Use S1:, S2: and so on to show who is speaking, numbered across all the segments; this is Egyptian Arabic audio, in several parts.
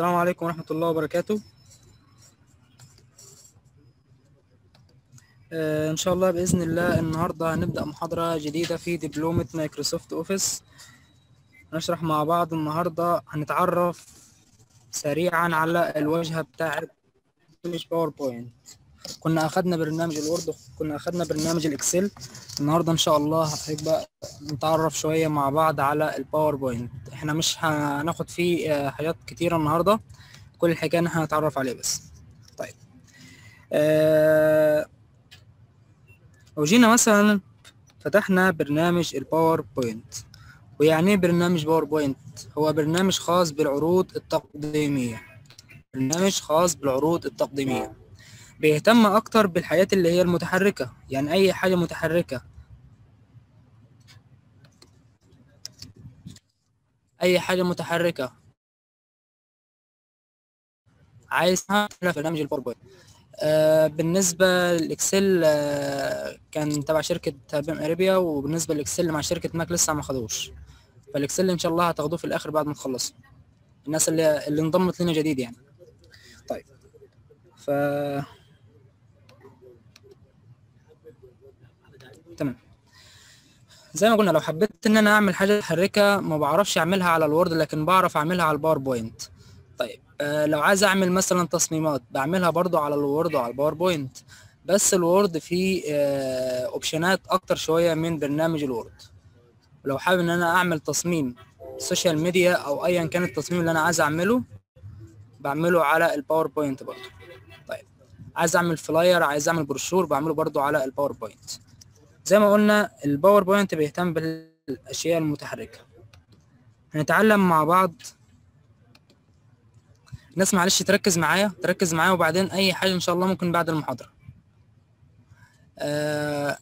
S1: السلام عليكم ورحمة الله وبركاته آه، إن شاء الله بإذن الله النهاردة هنبدأ محاضرة جديدة في دبلومة مايكروسوفت أوفيس هنشرح مع بعض النهاردة هنتعرف سريعا على الواجهة بتاعة مش باوربوينت كنا أخدنا برنامج الوورد كنا أخدنا برنامج الإكسل النهاردة إن شاء الله هيبقى نتعرف شوية مع بعض على الباوربوينت احنا مش هناخد فيه آه، حاجات كتيرة النهاردة كل الحكاية إن احنا هنتعرف عليه بس طيب آه لو جينا مثلا فتحنا برنامج الباوربوينت ويعني ايه برنامج باوربوينت هو برنامج خاص بالعروض التقديمية برنامج خاص بالعروض التقديمية بيهتم اكتر بالحاجات اللي هي المتحركة يعني اي حاجة متحركة اي حاجة متحركة عايزها في برنامج الباوربوينت آه بالنسبة للإكسل آه كان تبع شركة بيم أريبيا وبالنسبة للإكسل مع شركة ماك لسه ما خدوش فالإكسل إن شاء الله هتاخدوه في الآخر بعد ما تخلصوا الناس اللي اللي انضمت لنا جديد يعني طيب ف تمام زي ما قلنا لو حبيت ان انا اعمل حاجه متحركه ما بعرفش اعملها على الوورد لكن بعرف اعملها على الباوربوينت طيب آه لو عايز اعمل مثلا تصميمات بعملها برضو على الوورد وعلى الباوربوينت بس الوورد فيه آه اوبشنات اكتر شويه من برنامج الوورد لو حابب ان انا اعمل تصميم سوشيال ميديا او ايا كان التصميم اللي انا عايز اعمله بعمله على الباوربوينت برضو طيب عايز اعمل فلاير عايز اعمل بروشور بعمله برضو على الباوربوينت زي ما قلنا الباوربوينت بيهتم بالاشياء المتحركه هنتعلم مع بعض الناس معلش تركز معايا تركز معايا وبعدين اي حاجه ان شاء الله ممكن بعد المحاضره آه...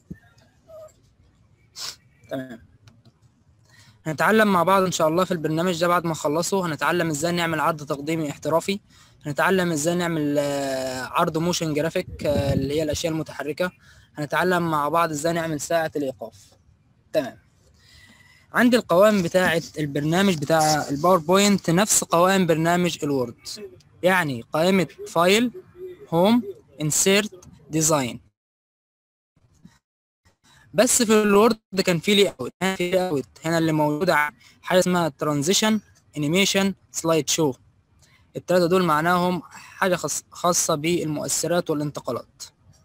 S1: تمام هنتعلم مع بعض ان شاء الله في البرنامج ده بعد ما نخلصه هنتعلم ازاي نعمل عرض تقديمي احترافي هنتعلم ازاي نعمل آه، عرض موشن جرافيك آه، اللي هي الاشياء المتحركه هنتعلم مع بعض ازاي نعمل ساعه الايقاف تمام عندي القوائم بتاعه البرنامج بتاع الباوربوينت نفس قوائم برنامج الوورد يعني قائمه فايل هوم انسيرت ديزاين بس في الوورد كان في لي اوت هنا في لي اوت هنا اللي موجوده حاجه اسمها ترانزيشن انيميشن سلايد شو التلاته دول معناهم حاجه خاص- خاصه بالمؤثرات والانتقالات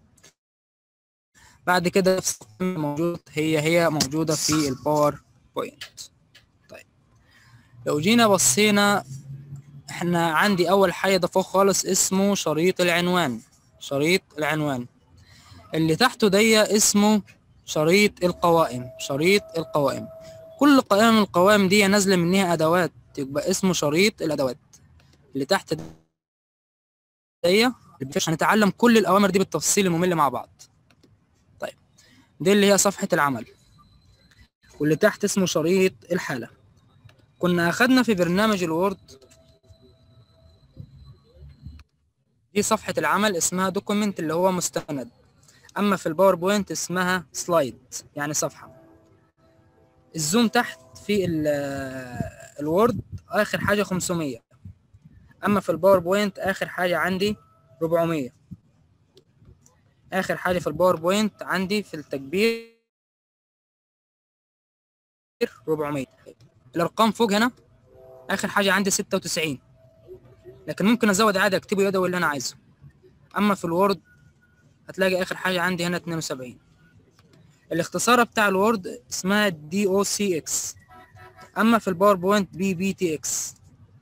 S1: بعد كده نفس القائمة موجود هي هي موجوده في الباور بوينت طيب لو جينا بصينا احنا عندي اول حاجه ده فوق خالص اسمه شريط العنوان شريط العنوان اللي تحته دي اسمه شريط القوائم شريط القوائم كل قائمة من القوائم دي نازلة منها أدوات يبقى اسمه شريط الأدوات اللي تحت دي هنتعلم كل الأوامر دي بالتفصيل الممل مع بعض طيب دي اللي هي صفحة العمل واللي تحت اسمه شريط الحالة كنا أخدنا في برنامج الوورد دي صفحة العمل اسمها دوكيمنت اللي هو مستند اما في الباوربوينت اسمها سلايد يعني صفحه الزوم تحت في ال- الوورد اخر حاجه 500 اما في الباوربوينت اخر حاجه عندي 400 اخر حاجه في الباوربوينت عندي في التكبير 400 الارقام فوق هنا اخر حاجه عندي 96 لكن ممكن ازود عادي اكتبه يدوي اللي انا عايزه اما في الوورد هتلاقي اخر حاجه عندي هنا 72 الاختصار بتاع الوورد اسمها دي او سي اكس اما في الباوربوينت بي بي تي اكس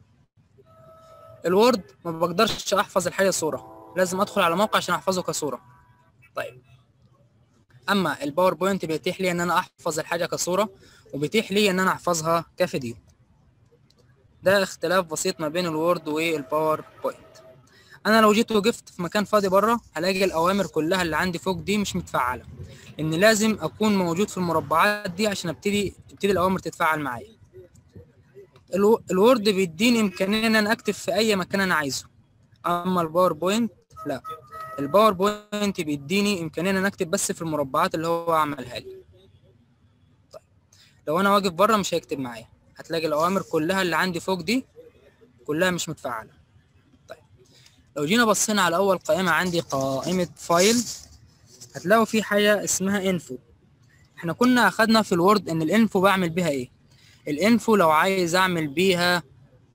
S1: الوورد ما بقدرش احفظ الحاجه صوره لازم ادخل على موقع عشان احفظه كصوره طيب اما الباوربوينت بيتيح لي ان انا احفظ الحاجه كصوره وبيتيح لي ان انا احفظها كفيديو ده اختلاف بسيط ما بين الوورد والباوربوينت انا لو جيت وقفت في مكان فاضي بره هلاقي الاوامر كلها اللي عندي فوق دي مش متفعله ان لازم اكون موجود في المربعات دي عشان ابتدي تبتدي الاوامر تتفعل معايا الو- الوورد بيديني امكانيه ان انا اكتب في اي مكان انا عايزه اما الباوربوينت لا الباوربوينت بيديني امكانيه ان انا اكتب بس في المربعات اللي هو عملها لي طيب لو انا واقف بره مش هيكتب معايا هتلاقي الاوامر كلها اللي عندي فوق دي كلها مش متفعله لو جينا بصينا على اول قائمه عندي قائمه فايل هتلاقوا في حاجه اسمها انفو احنا كنا اخدنا في الوورد ان الانفو بعمل بيها ايه الانفو لو عايز اعمل بيها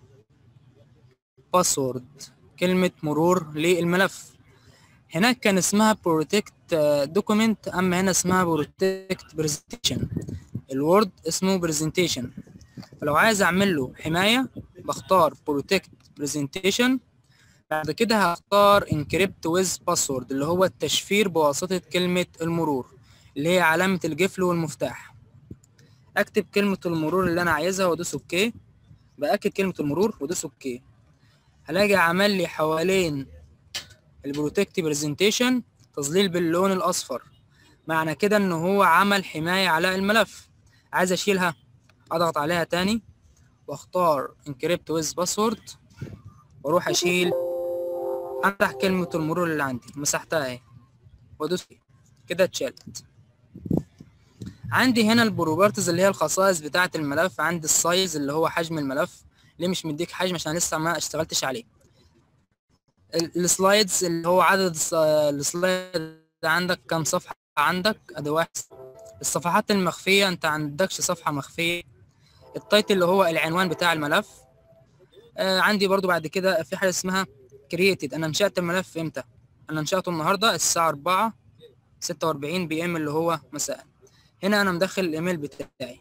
S1: باسورد كلمه مرور للملف هناك كان اسمها protect دوكيمنت اما هنا اسمها protect presentation الوورد اسمه presentation فلو عايز اعمل له حمايه بختار protect presentation بعد كده هختار encrypt with password اللي هو التشفير بواسطه كلمه المرور اللي هي علامه القفل والمفتاح اكتب كلمه المرور اللي انا عايزها وادوس اوكي باكد كلمه المرور وادوس اوكي هلاقي عمل لي حوالين البروتكت برزنتيشن تظليل باللون الاصفر معنى كده ان هو عمل حماية على الملف عايز اشيلها اضغط عليها تاني واختار انكريبت ويز باسورد واروح اشيل امسح كلمة المرور اللي عندي مسحتها اهي وادوس كده اتشالت عندي هنا البروبرتيز اللي هي الخصائص بتاعة الملف عندي السايز اللي هو حجم الملف ليه مش مديك حجم عشان لسه ما اشتغلتش عليه السلايدز اللي هو عدد السلايد عندك كم صفحة عندك ادي واحد الصفحات المخفية انت عندكش صفحة مخفية التايتل اللي هو العنوان بتاع الملف آه عندي برضو بعد كده في حاجة اسمها كرييتد انا انشأت الملف امتى انا انشأته النهاردة الساعة 4 46 بي ام اللي هو مساء هنا انا مدخل الايميل بتاعي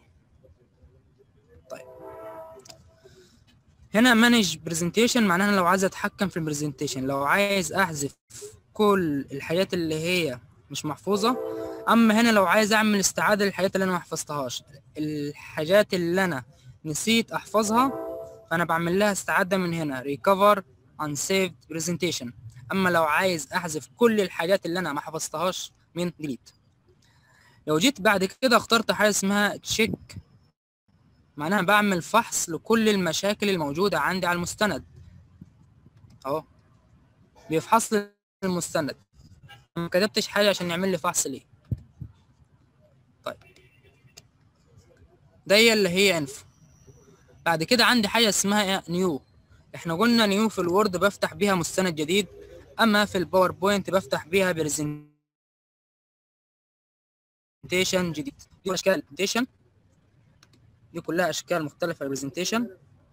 S1: هنا مانج برزنتيشن معناها لو عايز اتحكم في البرزنتيشن لو عايز احذف كل الحاجات اللي هي مش محفوظة اما هنا لو عايز اعمل استعادة للحاجات اللي انا ما حفظتهاش الحاجات اللي انا نسيت احفظها فانا بعمل لها استعادة من هنا recover unsaved presentation اما لو عايز احذف كل الحاجات اللي انا ما حفظتهاش من delete لو جيت بعد كده اخترت حاجة اسمها check معناها بعمل فحص لكل المشاكل الموجودة عندي على المستند اهو بيفحص لي المستند ما كتبتش حاجة عشان يعمل لي فحص ليه طيب دي اللي هي انفو بعد كده عندي حاجة اسمها نيو احنا قلنا نيو في الوورد بفتح بيها مستند جديد اما في الباوربوينت بفتح بيها برزنتيشن جديد دي اشكال البرزنتيشن دي كلها اشكال مختلفه للبرزنتيشن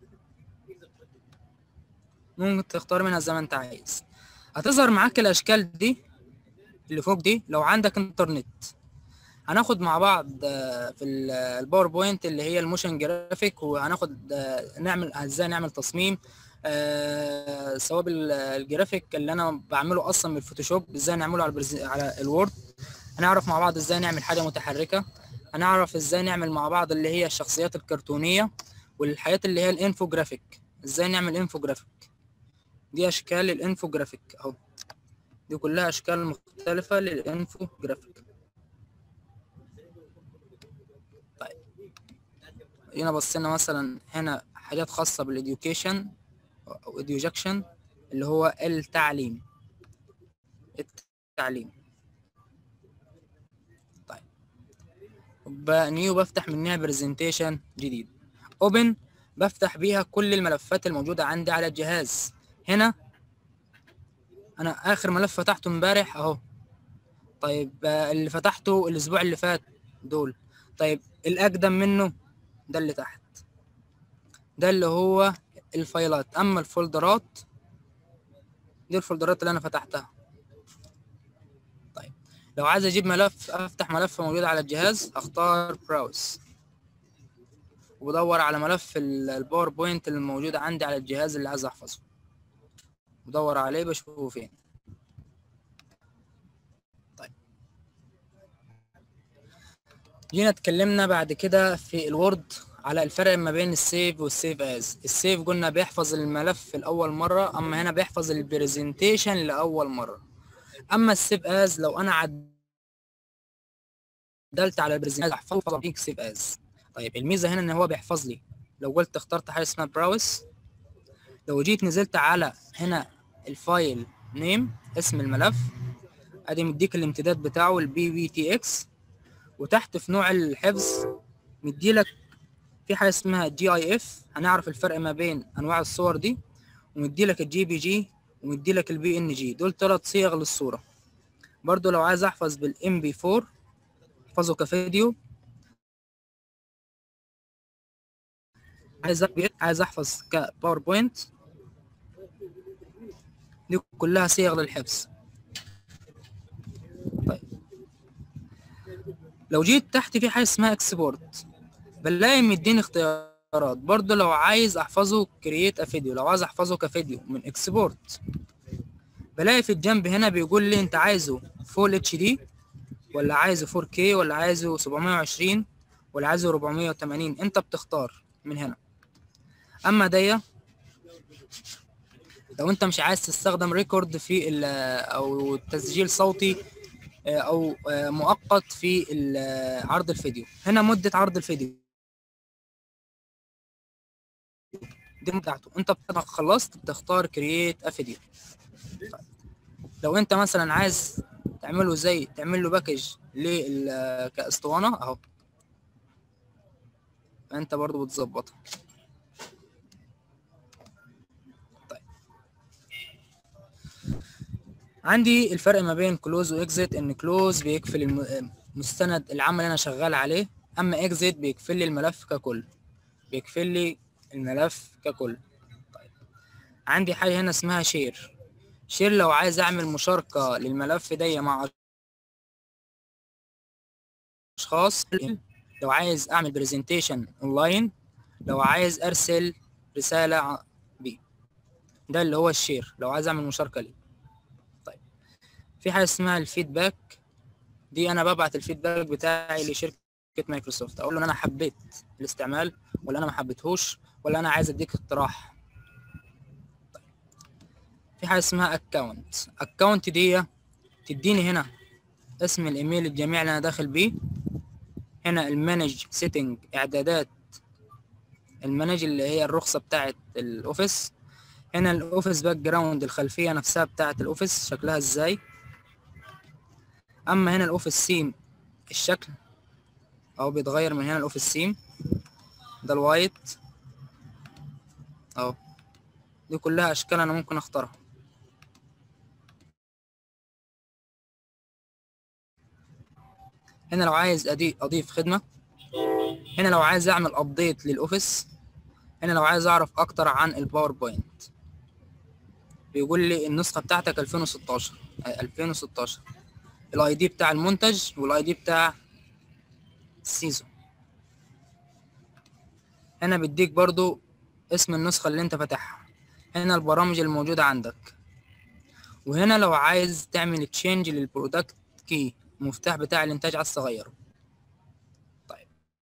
S1: ممكن تختار منها زي ما انت عايز هتظهر معاك الاشكال دي اللي فوق دي لو عندك انترنت هناخد مع بعض في الباوربوينت اللي هي الموشن جرافيك وهناخد نعمل ازاي نعمل تصميم سواء بالجرافيك اللي انا بعمله اصلا بالفوتوشوب ازاي نعمله على البرز... على الوورد هنعرف مع بعض ازاي نعمل حاجه متحركه هنعرف ازاي نعمل مع بعض اللي هي الشخصيات الكرتونيه والحاجات اللي هي الانفوجرافيك ازاي نعمل انفوجرافيك دي اشكال الانفوجرافيك اهو دي كلها اشكال مختلفه للانفوجرافيك طيب هنا بصينا مثلا هنا حاجات خاصه بالاديوكيشن او اديوجكشن اللي هو التعليم التعليم نيو بفتح منها برزنتيشن جديد اوبن بفتح بيها كل الملفات الموجودة عندي على الجهاز هنا انا اخر ملف فتحته امبارح اهو طيب اللي فتحته الاسبوع اللي فات دول طيب الاقدم منه ده اللي تحت ده اللي هو الفايلات اما الفولدرات دي الفولدرات اللي انا فتحتها لو عايز اجيب ملف افتح ملف موجود على الجهاز اختار براوس وبدور على ملف الباوربوينت اللي موجود عندي على الجهاز اللي عايز احفظه بدور عليه بشوفه فين طيب جينا اتكلمنا بعد كده في الوورد على الفرق ما بين السيف والسيف از السيف قلنا بيحفظ الملف لاول مره اما هنا بيحفظ البرزنتيشن لاول مره اما السيف از لو انا عدلت على البرزنتيشن احفظه بيك سيف از طيب الميزه هنا ان هو بيحفظ لي لو قلت اخترت حاجه اسمها براوس لو جيت نزلت على هنا الفايل نيم اسم الملف ادي مديك الامتداد بتاعه البي بي تي اكس وتحت في نوع الحفظ مديلك في حاجه اسمها جي اي اف هنعرف الفرق ما بين انواع الصور دي ومديلك الجي بي جي ومدي لك البي ان جي دول ثلاث صيغ للصوره برضو لو عايز احفظ بالام بي 4 احفظه كفيديو عايز عايز احفظ كباوربوينت دي كلها صيغ للحفظ طيب لو جيت تحت في حاجه اسمها اكسبورت بنلاقي مديني اختيارات برضو لو عايز احفظه كرييت فيديو لو عايز احفظه كفيديو من اكسبورت بلاقي في الجنب هنا بيقول لي انت عايزه فول اتش دي ولا عايزه 4K ولا عايزه 720 ولا عايزه 480 انت بتختار من هنا اما دي لو انت مش عايز تستخدم ريكورد في او تسجيل صوتي او مؤقت في عرض الفيديو هنا مدة عرض الفيديو دي بتاعته انت خلصت بتختار كرييت فيديو لو انت مثلا عايز تعمله زي تعمل له باكج لل كاسطوانه اهو فانت برضو بتظبطها طيب عندي الفرق ما بين كلوز واكزيت ان كلوز بيقفل المستند العمل اللي انا شغال عليه اما اكزيت بيقفل لي الملف ككل بيقفل لي الملف ككل طيب عندي حاجه هنا اسمها شير شير لو عايز اعمل مشاركة للملف دي مع اشخاص لو عايز اعمل برزنتيشن اونلاين لو عايز ارسل رسالة بيه ده اللي هو الشير لو عايز اعمل مشاركة ليه طيب في حاجة اسمها الفيدباك دي انا ببعت الفيدباك بتاعي لشركة مايكروسوفت اقول له ان انا حبيت الاستعمال ولا انا ما حبيتهوش ولا انا عايز اديك اقتراح في حاجه اسمها اكونت اكونت دي تديني هنا اسم الايميل الجميع اللي انا داخل بيه هنا المانج سيتنج اعدادات المانج اللي هي الرخصه بتاعه الاوفيس هنا الاوفيس باك جراوند الخلفيه نفسها بتاعه الاوفيس شكلها ازاي اما هنا الاوفيس سيم الشكل او بيتغير من هنا الاوفيس سيم ده الوايت اهو دي كلها اشكال انا ممكن اختارها هنا لو عايز اضيف خدمه هنا لو عايز اعمل ابديت للاوفيس هنا لو عايز اعرف اكتر عن الباوربوينت بيقول لي النسخه بتاعتك 2016 2016 الاي دي بتاع المنتج والاي دي بتاع السيزون هنا بيديك برضو اسم النسخه اللي انت فاتحها هنا البرامج الموجوده عندك وهنا لو عايز تعمل تشينج للبرودكت كي المفتاح بتاع الانتاج عايز تغيره طيب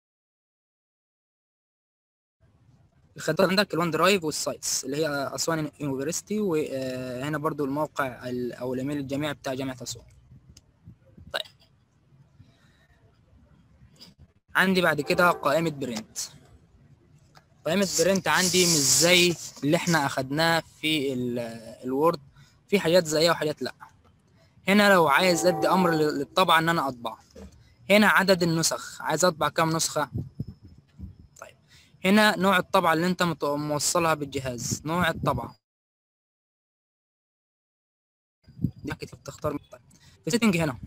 S1: الخدمات عندك الوان درايف والسايتس اللي هي اسوان يونيفرستي وهنا برضو الموقع او الايميل الجامعي بتاع جامعه اسوان طيب عندي بعد كده قائمه برنت قائمه برنت عندي مش زي اللي احنا اخدناه في الوورد في حاجات زيها وحاجات لا هنا لو عايز ادي امر للطبعه ان انا اطبع هنا عدد النسخ عايز اطبع كام نسخه طيب هنا نوع الطبعه اللي انت موصلها بالجهاز نوع الطبعه دي تختار طيب. في سيتنج هنا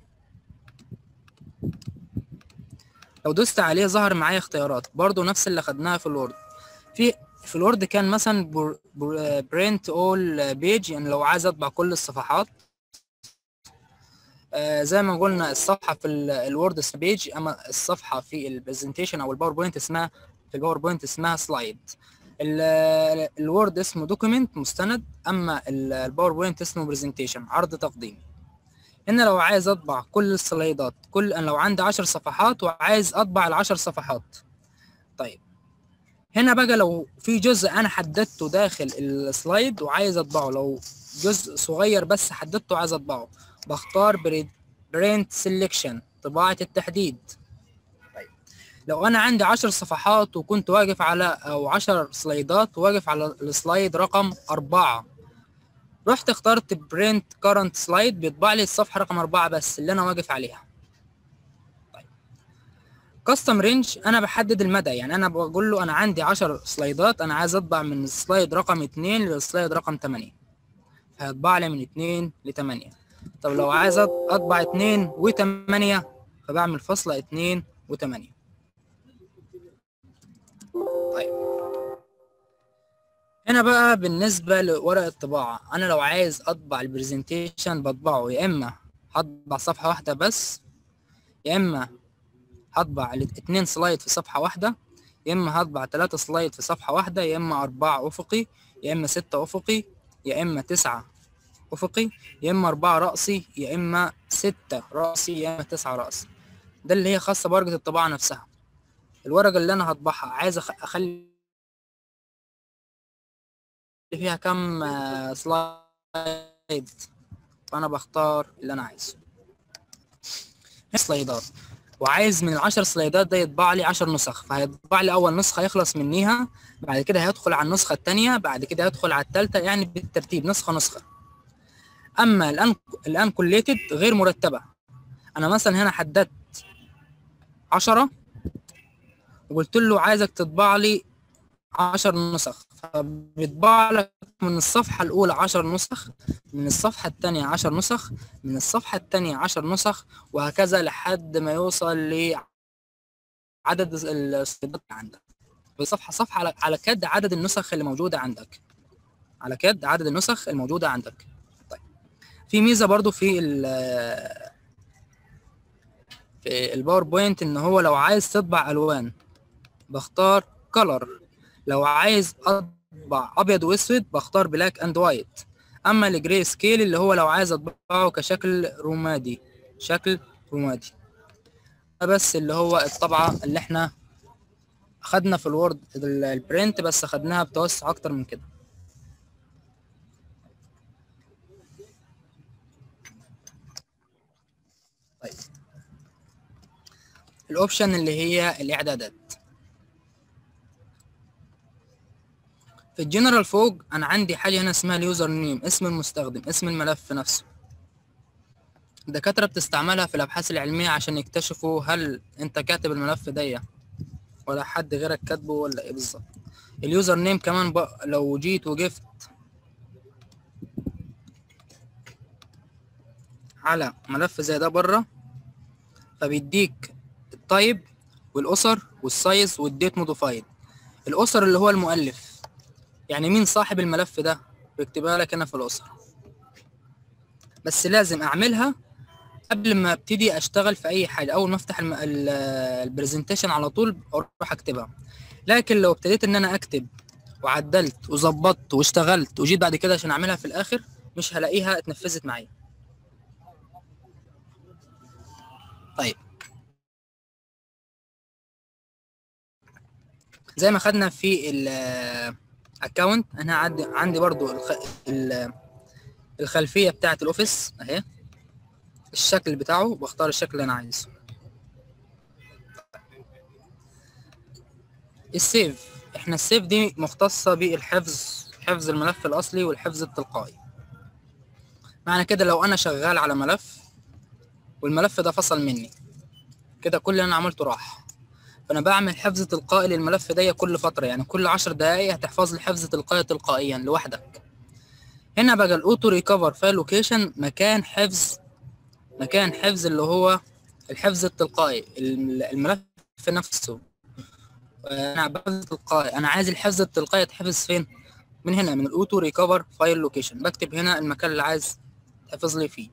S1: لو دوست عليه ظهر معايا اختيارات برضو نفس اللي خدناها في الوورد في في الوورد كان مثلا برنت اول بيج يعني لو عايز اطبع كل الصفحات آه زي ما قلنا الصفحه في الوورد بيج اما الصفحه في البرزنتيشن او الباوربوينت اسمها في الباوربوينت اسمها سلايد الوورد اسمه دوكيمنت مستند اما الباوربوينت اسمه برزنتيشن عرض تقديمي هنا لو عايز اطبع كل السلايدات كل انا لو عندي 10 صفحات وعايز اطبع العشر صفحات طيب هنا بقى لو في جزء انا حددته داخل السلايد وعايز اطبعه لو جزء صغير بس حددته وعايز اطبعه بختار برنت سيلكشن طباعة التحديد طيب لو انا عندي عشر صفحات وكنت واقف على او عشر سلايدات واقف على السلايد رقم اربعة رحت اخترت برنت كارنت سلايد بيطبع لي الصفحة رقم اربعة بس اللي انا واقف عليها كاستم رينج انا بحدد المدى يعني انا بقول له انا عندي 10 سلايدات انا عايز اطبع من السلايد رقم 2 للسلايد رقم 8 هيطبع لي من اتنين لتمانية طب لو عايز أط- اطبع اتنين وتمانية فبعمل فاصلة اتنين وتمانية طيب هنا بقى بالنسبة لورق الطباعة أنا لو عايز أطبع البرزنتيشن بطبعه يا إما هطبع صفحة واحدة بس يا إما هطبع الات- اتنين سلايد في صفحة واحدة يا إما هطبع تلاتة سلايد في صفحة واحدة يا إما أربعة أفقي يا إما ستة أفقي يا إما تسعة أفقي يا إما أربعة رأسي يا إما ستة رأسي يا إما تسعة رأسي ده اللي هي خاصة بورقة الطباعة نفسها الورقة اللي أنا هطبعها عايز أخ- أخلي فيها كم آه، سلايد فأنا بختار اللي أنا عايزه سلايدات وعايز من العشر سلايدات ده يطبع لي عشر نسخ فهيطبع لي أول نسخة يخلص منيها بعد كده هيدخل على النسخة التانية بعد كده هيدخل على التالتة يعني بالترتيب نسخة نسخة أما الآن الآن كوليتد غير مرتبة أنا مثلا هنا حددت عشرة وقلت له عايزك تطبع لي عشر نسخ فبيطبع لك من الصفحة الأولى عشر نسخ من الصفحة التانية عشر نسخ من الصفحة التانية عشر نسخ وهكذا لحد ما يوصل لعدد السلايدات اللي عندك بصفحة صفحة على على كد عدد النسخ اللي موجودة عندك على كد عدد النسخ الموجودة عندك طيب في ميزة برضو في ال في الباوربوينت ان هو لو عايز تطبع الوان بختار color لو عايز اطبع ابيض واسود بختار بلاك اند وايت اما الجراي سكيل اللي هو لو عايز اطبعه كشكل رمادي شكل رمادي ده بس اللي هو الطبعة اللي احنا اخدنا في الوورد ال- البرنت بس اخدناها بتوسع اكتر من كده طيب الاوبشن اللي هي الاعدادات في الجنرال فوق انا عندي حاجه هنا اسمها اليوزر نيم اسم المستخدم اسم الملف نفسه الدكاتره بتستعملها في الابحاث العلميه عشان يكتشفوا هل انت كاتب الملف ده ولا حد غيرك كاتبه ولا ايه بالظبط اليوزر نيم كمان بق... لو جيت وقفت على ملف زي ده بره فبيديك التايب والاسر والسايز والديت موديفايد الاسر اللي هو المؤلف يعني مين صاحب الملف ده بيكتبها لك هنا في الاسر بس لازم اعملها قبل ما ابتدي اشتغل في اي حاجه اول ما افتح الم... ال- البرزنتيشن على طول اروح اكتبها لكن لو ابتديت ان انا اكتب وعدلت وظبطت واشتغلت وجيت بعد كده عشان اعملها في الاخر مش هلاقيها اتنفذت معايا طيب زي ما خدنا في الاكونت انا عندي عندي برضو الخ... ال- الخلفيه بتاعه الاوفيس اهي الشكل بتاعه بختار الشكل اللي انا عايزه السيف احنا السيف دي مختصة بالحفظ حفظ الملف الاصلي والحفظ التلقائي معنى كده لو انا شغال على ملف والملف ده فصل مني كده كل اللي انا عملته راح فانا بعمل حفظ تلقائي للملف ده كل فترة يعني كل عشر دقايق هتحفظ لي حفظ تلقائي تلقائيا لوحدك هنا بقى الاوتو ريكفر فايل لوكيشن مكان حفظ مكان حفظ اللي هو الحفظ التلقائي الم- الملف نفسه انا بحفظ تلقائي انا عايز الحفظ التلقائي يتحفظ فين من هنا من الاوتو ريكفر فايل لوكيشن بكتب هنا المكان اللي عايز تحفظ لي فيه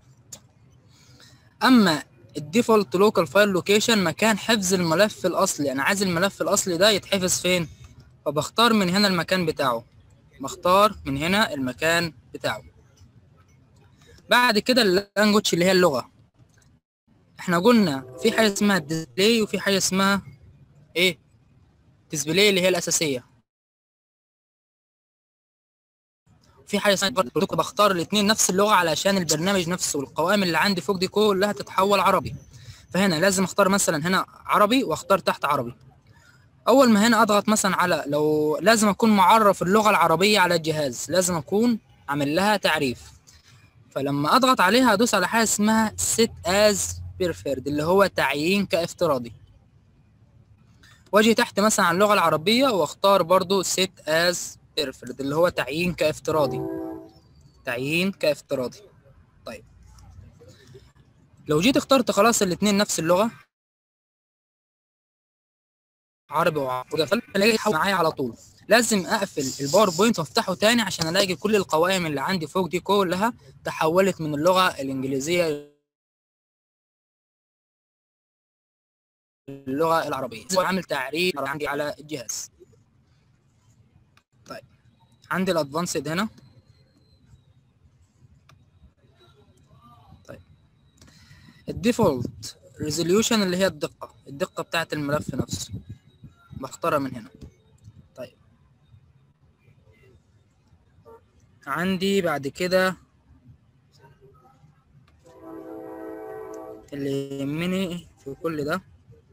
S1: اما الديفولت لوكال فايل لوكيشن مكان حفظ الملف الاصلي انا عايز الملف الاصلي ده يتحفظ فين فبختار من هنا المكان بتاعه بختار من هنا المكان بتاعه بعد كده اللانجوج اللي هي اللغه احنا قلنا في حاجه اسمها ديسبلاي وفي حاجه اسمها ايه ديسبلاي اللي هي الاساسيه في حاجه اسمها برضه بختار الاثنين نفس اللغه علشان البرنامج نفسه والقوائم اللي عندي فوق دي كلها تتحول عربي فهنا لازم اختار مثلا هنا عربي واختار تحت عربي اول ما هنا اضغط مثلا على لو لازم اكون معرف اللغه العربيه على الجهاز لازم اكون عامل لها تعريف فلما اضغط عليها ادوس على حاجه اسمها set as preferred اللي هو تعيين كافتراضي واجي تحت مثلا على اللغه العربيه واختار برضو set as preferred اللي هو تعيين كافتراضي تعيين كافتراضي طيب لو جيت اخترت خلاص الاتنين نفس اللغة عربي وعربي وقفلت الاقي يحول معايا على طول لازم اقفل الباوربوينت وافتحه تاني عشان الاقي كل القوائم اللي عندي فوق دي كلها تحولت من اللغة الانجليزية اللغة العربية عامل تعريف عندي على الجهاز طيب عندي الادفانسد هنا طيب الديفولت ريزوليوشن اللي هي الدقة الدقة بتاعت الملف نفسه بختارها من هنا طيب عندي بعد كده اللي يهمني في كل ده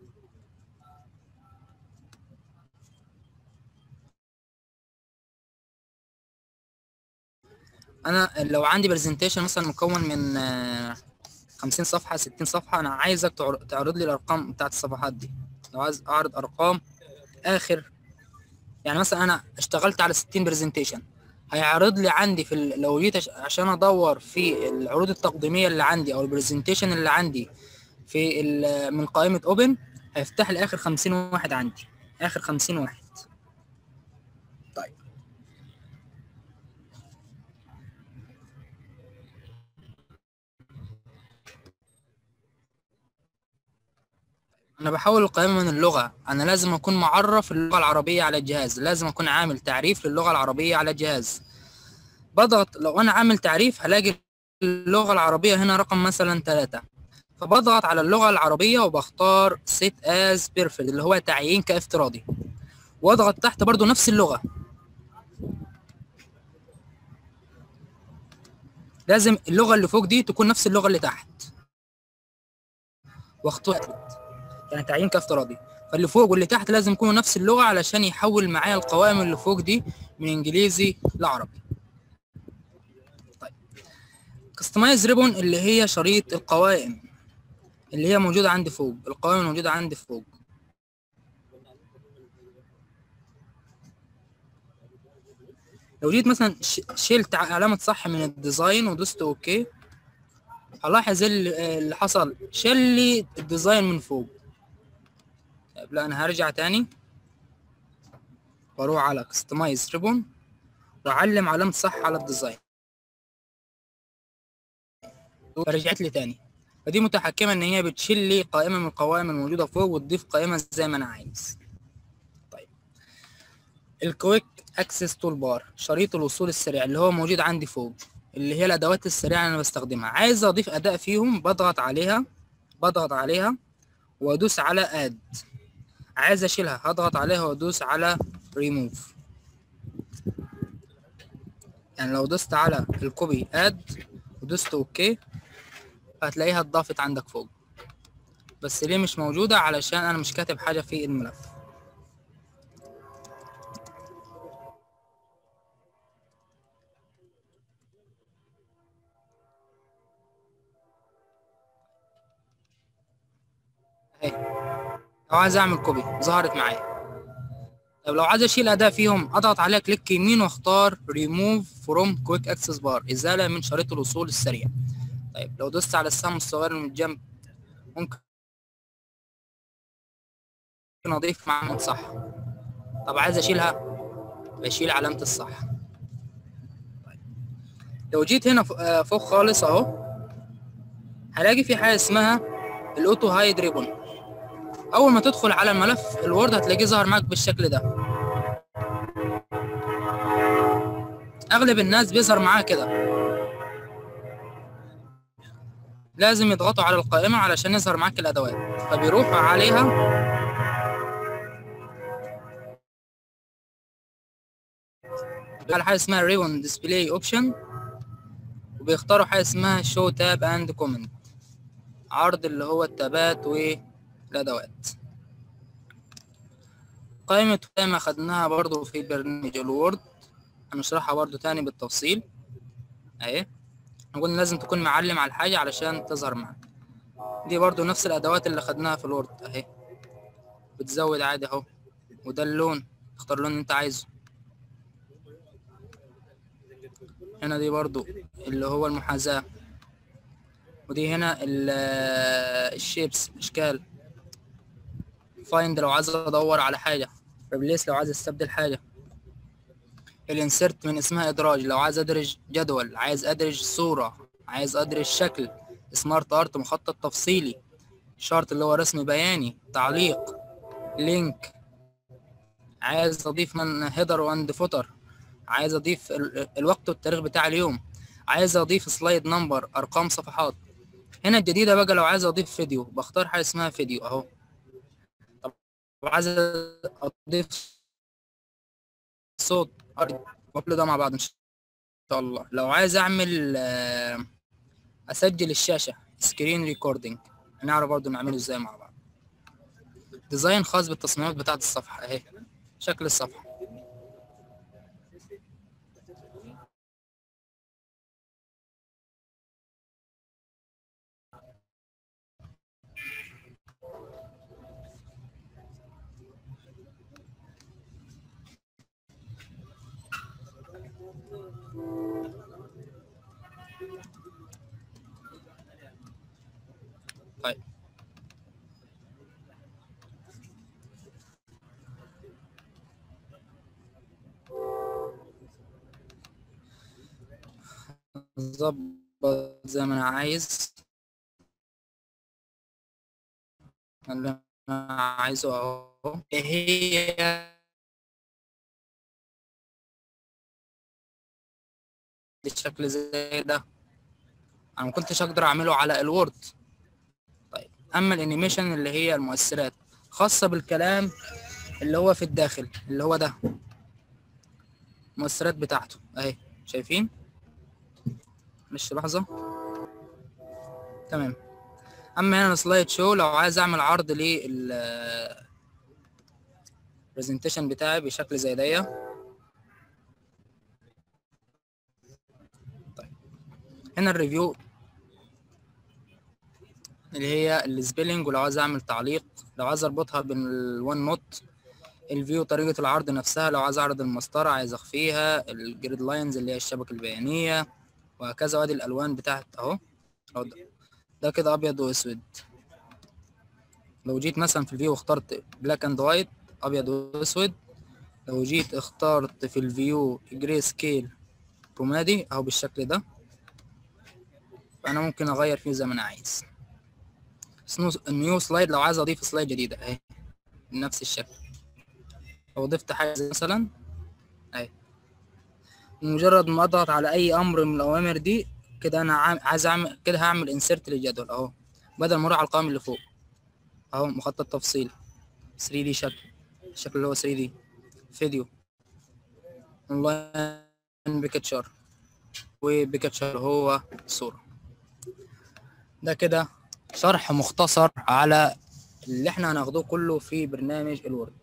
S1: انا لو عندي برزنتيشن مثلا مكون من آه، 50 صفحة 60 صفحة انا عايزك تعر- تعرض لي الارقام بتاعت الصفحات دي لو عايز اعرض ارقام اخر يعني مثلا انا اشتغلت على 60 برزنتيشن هيعرض لي عندي في ال- لو جيت عش- عشان ادور في العروض التقديميه اللي عندي او البرزنتيشن اللي عندي في ال- من قائمه اوبن هيفتح لي اخر 50 واحد عندي اخر 50 واحد طيب انا بحول القائمه من اللغه انا لازم اكون معرف اللغه العربيه على الجهاز لازم اكون عامل تعريف للغه العربيه على الجهاز بضغط لو انا عامل تعريف هلاقي اللغه العربيه هنا رقم مثلا ثلاثة فبضغط على اللغه العربيه وبختار set as perfect اللي هو تعيين كافتراضي واضغط تحت برضو نفس اللغه لازم اللغه اللي فوق دي تكون نفس اللغه اللي تحت واختار يعني تعيين كافتراضي فاللي فوق واللي تحت لازم يكونوا نفس اللغة علشان يحول معايا القوائم اللي فوق دي من انجليزي لعربي طيب كستمايز ريبون اللي هي شريط القوائم اللي هي موجودة عندي فوق القوائم الموجودة عندي فوق لو جيت مثلا ش- شلت علامة صح من الديزاين ودوست اوكي هلاحظ اللي اللي حصل شال لي الديزاين من فوق طيب لا انا هرجع تاني واروح على كستمايز ريبون واعلم علامة صح على الديزاين فرجعت لي تاني فدي متحكمة ان هي بتشيل لي قائمة من القوائم الموجودة فوق وتضيف قائمة زي ما انا عايز طيب الكويك اكسس تول بار شريط الوصول السريع اللي هو موجود عندي فوق اللي هي الادوات السريعة اللي انا بستخدمها عايز اضيف اداء فيهم بضغط عليها بضغط عليها وادوس على اد عايز اشيلها هضغط عليها وادوس على ريموف يعني لو دوست على الكوبي اد ودوست اوكي هتلاقيها اتضافت عندك فوق بس ليه مش موجودة علشان انا مش كاتب حاجة في الملف اهي لو عايز اعمل كوبي ظهرت معايا طب لو عايز اشيل اداة فيهم اضغط عليها كليك يمين واختار ريموف فروم كويك اكسس بار ازالة من شريط الوصول السريع طيب لو دوست على السهم الصغير من الجنب ممكن اضيف معامل صح طب عايز اشيلها بشيل علامة الصح طيب. لو جيت هنا ف- آه، فوق خالص اهو هلاقي في حاجة اسمها الاوتو هايد ريبون اول ما تدخل على الملف الوورد هتلاقيه ظهر معاك بالشكل ده اغلب الناس بيظهر معاه كده لازم يضغطوا على القائمة علشان يظهر معاك الادوات فبيروحوا عليها على حاجة اسمها ريبون ديسبلاي اوبشن وبيختاروا حاجة اسمها شو تاب اند كومنت عرض اللي هو التابات والادوات قائمة قائمة خدناها برضو في برنامج الوورد هنشرحها برضو تاني بالتفصيل اهي قلنا لازم تكون معلم على الحاجة علشان تظهر معاك دي برضو نفس الادوات اللي خدناها في الوورد اهي بتزود عادي اهو وده اللون اختار اللون اللي انت عايزه هنا دي برضو اللي هو المحاذاة ودي هنا الشيبس اشكال فايند لو عايز ادور على حاجة ريبليس لو عايز استبدل حاجة الانسرت من اسمها ادراج لو عايز ادرج جدول عايز ادرج صورة عايز ادرج شكل سمارت ارت مخطط تفصيلي شارت اللي هو رسم بياني تعليق لينك عايز اضيف من هيدر واند فوتر عايز اضيف الوقت والتاريخ بتاع اليوم عايز اضيف سلايد نمبر ارقام صفحات هنا الجديده بقى لو عايز اضيف فيديو بختار حاجه اسمها فيديو اهو طب عايز اضيف صوت وابلودها مع بعض ان شاء الله لو عايز اعمل اسجل الشاشه سكرين ريكوردنج هنعرف برضه نعمله ازاي مع بعض ديزاين خاص بالتصميمات بتاعه الصفحه اهي شكل الصفحه طيب ظبط زي ما انا عايز اللي انا عايزه اهو ايه هي الشكل زي ده انا ما كنتش اقدر اعمله على الوورد طيب اما الانيميشن اللي هي المؤثرات خاصة بالكلام اللي هو في الداخل اللي هو ده المؤثرات بتاعته اهي شايفين مش لحظة تمام اما هنا السلايد شو لو عايز اعمل عرض لل برزنتيشن بتاعي بشكل زي ده طيب هنا الريفيو اللي هي السبيلنج ولو عايز اعمل تعليق لو عايز اربطها بالوان نوت الفيو طريقة العرض نفسها لو عايز اعرض المسطرة عايز اخفيها الجريد لاينز اللي هي الشبكة البيانية وهكذا وادي الالوان بتاعت اهو ده, ده كده ابيض واسود لو جيت مثلا في الفيو اخترت بلاك اند وايت ابيض واسود لو جيت اخترت في الفيو جري سكيل رمادي اهو بالشكل ده فانا ممكن اغير فيه زي ما انا عايز نيو سلايد لو عايز اضيف سلايد جديده اهي بنفس الشكل لو ضفت حاجه زي مثلا اهي مجرد ما اضغط على اي امر من الاوامر دي كده انا عايز اعمل كده هعمل انسرت للجدول اهو بدل ما اروح على القائمه اللي فوق اهو مخطط تفصيل 3 دي شكل الشكل اللي هو 3 دي فيديو اونلاين بيكتشر وبيكتشر هو صوره ده كده شرح مختصر على اللي احنا هناخدوه كله في برنامج الوورد